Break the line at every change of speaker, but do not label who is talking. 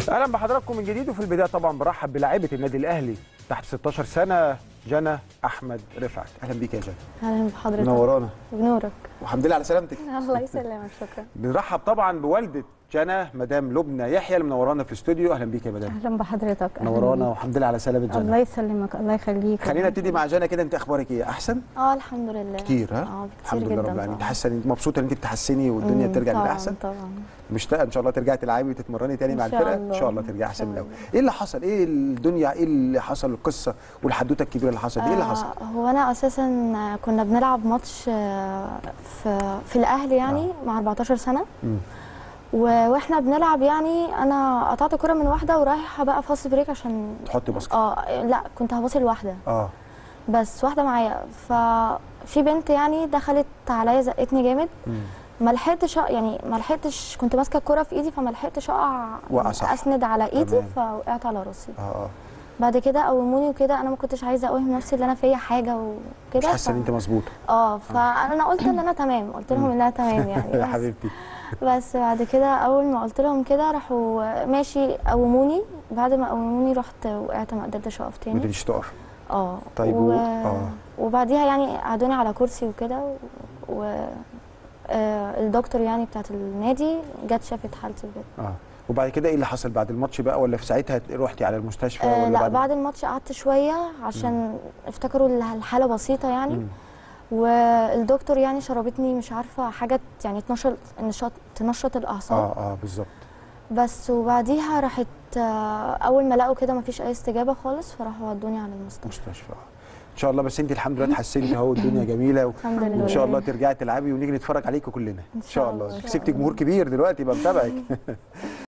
اهلا بحضراتكم من جديد وفي البدايه طبعا برحب بلاعيبه النادي الاهلي تحت 16 سنه جنى احمد رفعت اهلا بيك يا جنى
اهلا بحضرتك
منورانا
بنورك
والحمد لله على سلامتك
الله يسلمك شكرا
بنرحب طبعا بوالده جنى مدام لبنى يحيى اللي منورانا في الاستوديو اهلا بيك يا مدام
اهلا بحضرتك أهلاً
منورانا
بيك.
والحمد لله على سلامه
الله
جنى
يسلمك الله يخليك
خلينا نبتدي مع جنى كده انت اخبارك ايه احسن
اه الحمد لله
كتير ها
اه
الحمد
كتير
لله
جدا
رب العالمين
طبعاً.
تحسن انت مبسوطه ان انت بتحسني والدنيا
مم،
بترجع
طبعاً،
للاحسن
طبعا
مشتاقه ان شاء الله ترجعي تلعبي وتتمرني تاني
إن
مع
شاء
الفرقه ان
الله.
شاء الله ترجعي
إن
احسن
شاء
من الاول
الله.
ايه اللي حصل ايه الدنيا ايه اللي حصل القصه والحدوته الكبيره اللي حصلت ايه اللي حصل
آه هو انا اساسا كنا بنلعب ماتش آه، في في الاهلي يعني مع 14 سنه
مم.
و- واحنا بنلعب يعني انا قطعت كرة من واحده ورايحه بقى فاست بريك عشان
تحطي باسكت
اه لا كنت هباصي لواحده
اه
بس واحده معايا ففي بنت يعني دخلت عليا زقتني جامد
مم.
ما لحقتش أ- يعني ما لحقتش كنت ماسكه الكرة في ايدي فما لحقتش اقع
وقع صح.
اسند على ايدي
تمام.
فوقعت على راسي
اه اه
بعد كده قوموني وكده انا ما كنتش عايزه اوهم نفسي ان انا فيا حاجه
مش
وكده
حاسه ان انت مظبوطه
اه فانا قلت ان انا تمام قلت لهم ان انا تمام يعني
يا
بس,
حبيبتي
بس بعد كده اول ما قلت لهم كده راحوا ماشي قوموني بعد ما قوموني رحت وقعت ما قدرتش اقف
ما
تاني
تجيش تقف
اه
طيب
و...
و- آه.
وبعديها يعني قعدوني على كرسي وكده و, و... آه الدكتور يعني بتاعت النادي جت شافت حالتي وكده
اه وبعد كده ايه اللي حصل بعد الماتش بقى ولا في ساعتها رحتي على المستشفى
آه
ولا
لا
بعد
بعد الماتش قعدت شويه عشان افتكروا ال- الحاله بسيطه يعني
مم.
والدكتور يعني شربتني مش عارفه حاجه يعني تنشط نشاط تنشط الاعصاب
اه اه بالظبط
بس وبعديها راحت آه، اول ما لقوا كده مفيش اي استجابه خالص فراحوا ودوني على المستشفى
مستشفى آه. ان شاء الله بس انت الحمد لله اتحسنتي اهو الدنيا جميله و...
الحمد لله
وان شاء الله ترجعي تلعبي ونيجي نتفرج عليكي كلنا ان شاء
شاء
الله
الله. إن شاء
كسبتي
الله.
جمهور كبير دلوقتي يبقى متابعك